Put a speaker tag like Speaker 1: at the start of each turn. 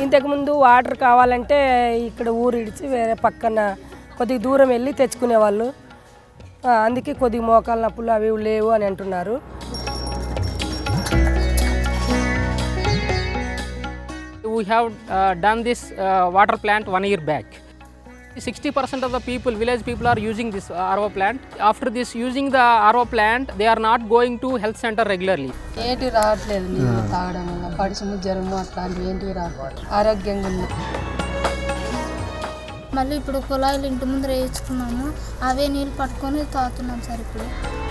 Speaker 1: ఇంతకుముందు వాటర్ కావాలంటే ఇక్కడ ఊరు ఇడిచి వేరే పక్కన కొద్దిగా దూరం వెళ్ళి తెచ్చుకునేవాళ్ళు ఆ, అందుకే కొద్దిగా మోకాల నొప్పులు అవి ఇవి లేవు అని అంటున్నారు
Speaker 2: We have uh, done this uh, water plant one year back. 60% of the people, village people are using this uh, RO plant. After this using the RO plant, they are not going to health center regularly.
Speaker 3: ఏంటి రావట్లేదు నీళ్ళు తాగడం వల్ల పడిసము జ్వరము అట్లాంటివి ఏంటివి రావట్లేదు ఆరోగ్యంగా ఉంది
Speaker 4: మళ్ళీ ఇప్పుడు కుళాయిలు ఇంటి ముందర వేయించుకున్నాము అవే నీళ్ళు పట్టుకొని తాగుతున్నాం సార్ ఇప్పుడు